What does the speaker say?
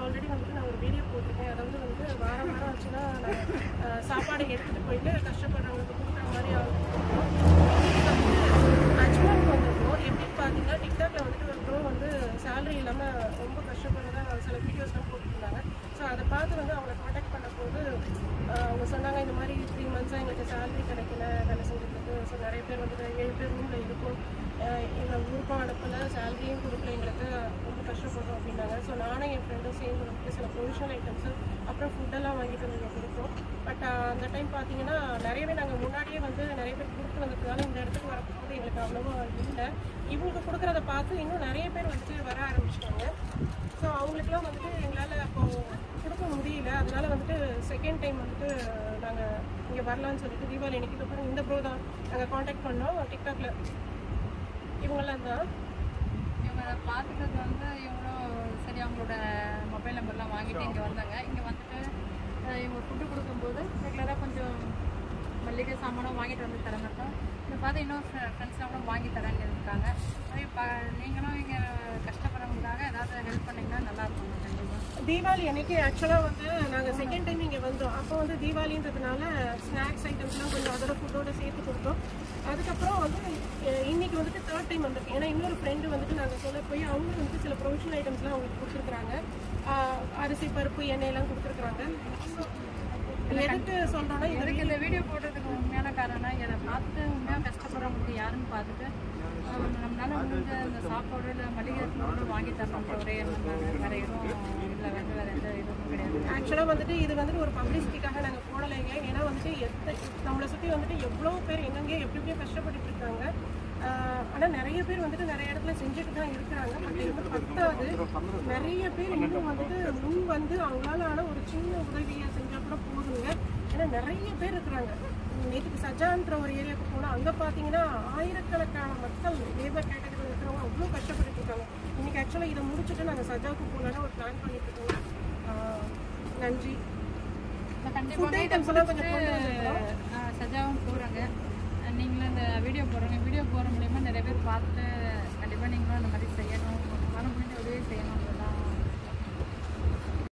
Already வந்துட்டு நான் ஒரு வீடியோ போட்டிருக்கேன் அதாவது வந்து வாரம் வாரம் ஆச்சுன்னா நான் அஹ், சாப்பாடு எடுத்துகிட்டு போயிட்டு கஷ்டப்படுறவங்களுக்கு கொடுக்குற மாதிரி அஜ்மனுக்கு வந்திருக்கோம் எப்படின்னு பார்த்தீங்கன்னா டிக்டாக்ல வந்துட்டு ஒரு ப்ரோ வந்து சேலரி இல்லாமல் ரொம்ப கஷ்டப்படுறதா சில வீடியோஸ்லாம் போட்டுருந்தாங்க ஸோ அதை பார்த்து வந்து அவங்களை காண்டாக்ட் பண்ணும்போது அஹ், அவங்க சொன்னாங்க இந்த மாதிரி த்ரீ மந்த்ஸாக எங்களுக்கு சேலரி கிடைக்கல வேலை செஞ்சுட்டு ஸோ நிறைய பேர் வந்துட்டு ஏழு பேர் ரூமில் இருக்கும் அஹ், எங்களை ஊருக்கும் அனுப்பல சேலரியும் கொடுக்கல எங்களுக்கு ரொம்ப கஷ்டப்படுறோம் அப்படின்னாங்க ஸோ நானும் என் ஃப்ரெண்டும் சேர்ந்து வந்துட்டு சில ப்ரொவிஷனல் ஐட்டம்ஸு அப்புறம் ஃபுட்டெல்லாம் வாங்கிட்டு வந்து இங்க கொடுத்தோம் பட் அந்த டைம் பார்த்தீங்கன்னா நிறையவே நாங்கள் முன்னாடியே வந்து நிறைய பேர் கொடுத்து வந்ததுனால இந்த இடத்துக்கு வரப்போது எங்களுக்கு அவ்வளோவா இல்லை இவங்களுக்கு கொடுக்குறத பார்த்து இன்னும் நிறைய பேர் வந்துட்டு வர ஆரம்பிச்சிட்டாங்க ஸோ அவங்களுக்குலாம் வந்துட்டு எங்களால் அப்போ கொடுக்க முடியல அதனால வந்துட்டு செகண்ட் டைம் வந்துட்டு நாங்கள் இங்கே வரலான்னு சொல்லிட்டு தீபாவளி அன்னைக்கு அப்புறம் இந்த ப்ரோ தான் நாங்கள் காண்டாக்ட் பண்ணோம் டிக்டாக்ல இவங்கெல்லாம் தான் இவங்க அதை பார்த்துக்கிறது வந்து இவங்களும் சரி அவங்களோட மொபைல் நம்பர்லாம் வாங்கிட்டு இங்கே வந்தாங்க இங்கே வந்துட்டு அஹ், இவங்க ஃபுட்டு கொடுக்கும்போது ரெகுலராக கொஞ்சம் மல்லிகை சாமானும் வாங்கிட்டு வந்து தர மாட்டோம் இதை பார்த்து இன்னொரு ஃப்ரெண்ட்ஸ்லாம் கூட வாங்கி தரேன்னு இருக்காங்க அதே பா நீங்களும் இங்கே கஷ்டப்படுறவங்களுக்காக ஏதாவது ஹெல்ப் பண்ணிங்கன்னா நல்லாயிருக்கும் கண்டிப்பாக தீபாவளி அன்னைக்கு ஆக்சுவலாக வந்து நாங்கள் செகண்ட் டைம் இங்கே வந்தோம் அப்போ வந்து தீபாவளின்றதுனால ஸ்நாக்ஸ் ஐட்டம்ஸ்லாம் கொஞ்சம் அதோட ஃபுட்டோட சேர்த்து கொடுத்தோம் அதுக்கப்புறம் வந்து அஹ், இன்னைக்கு வந்துட்டு தேர்ட் டைம் வந்திருக்கு ஏன்னா இன்னொரு ஃப்ரெண்டு வந்துட்டு நாங்கள் சொல்ல போய் அவங்க வந்துட்டு சில ப்ரொவிஷனல் ஐட்டம்ஸ்லாம் அவங்களுக்கு கொடுத்துருக்குறாங்க ஆஹ், அரிசி பருப்பு எண்ணெயெல்லாம் கொடுத்துருக்குறாங்க எதுக்கு சொல்கிறோன்னா இது இதுக்கு இந்த வீடியோ போடுறதுக்கு உண்மையான காரணம் இதை பார்த்து உண்மையாக கஷ்டப்படுறவங்களுக்கு யாருன்னு பார்த்துட்டு அஹ், நம்மளால முடிஞ்ச இந்த சாப்பாடு இல்லை மளிகை பொருள் வாங்கி தரணுன்ற ஒரே எண்ணம் தாங்க வேற எதுவும் இல்லை வந்து வேற எந்த இதுவும் கிடையாது ஆக்சுவலாக வந்துட்டு இது வந்துட்டு ஒரு பப்ளிசிட்டிக்காக நாங்கள் போடலைங்க ஏன்னா வந்துட்டு எத்த நம்மளை சுற்றி வந்துட்டு எவ்வளோ பேர் எங்கெங்கே எப்படி எப்படியோ கஷ்டப்பட்டுட்டு இருக்காங்க ஆனால் நிறைய பேர் வந்துட்டு நிறைய இடத்துல செஞ்சுட்டு தான் இருக்கிறாங்க பட் இது பத்தாது நிறைய பேர் இன்னும் வந்துட்டு முன் வந்து அவங்களால ஆன ஒரு சின்ன உதவியை செஞ்சால் கூட போதுங்க ஏன்னா நிறைய பேர் இருக்கிறாங்க நேற்றுக்கு சஜான்ற ஒரு ஏரியாவுக்கு போனால் அங்கே பார்த்தீங்கன்னா ஆயிரக்கணக்கான மக்கள் லேபர் கேட்டகரியில் இருக்கிறவங்க அவ்வளோ கஷ்டப்பட்டுட்டு இருக்காங்க இன்னைக்கு ஆக்சுவலாக இதை முடிச்சுட்டு நாங்கள் சஜாவுக்கு போகலான்னு ஒரு பிளான் பண்ணிட்டு இருக்கோம் ஆஹ் நன்றி இப்போ Food கண்டிப்பாக இதை items எல்லாம் கொஞ்சம் முடிச்சுட்டு கொண்டு வந்துருக்கோம். அஹ், சஜாவும் போகிறாங்க நீங்களும் இந்த வீடியோ போடுறீங்க வீடியோ போகிற மூலியமா நிறைய பேர் பார்த்து கண்டிப்பாக நீங்களும் அந்த மாதிரி செய்யணும் உங்களால் முடிஞ்ச உதவி செய்யணும்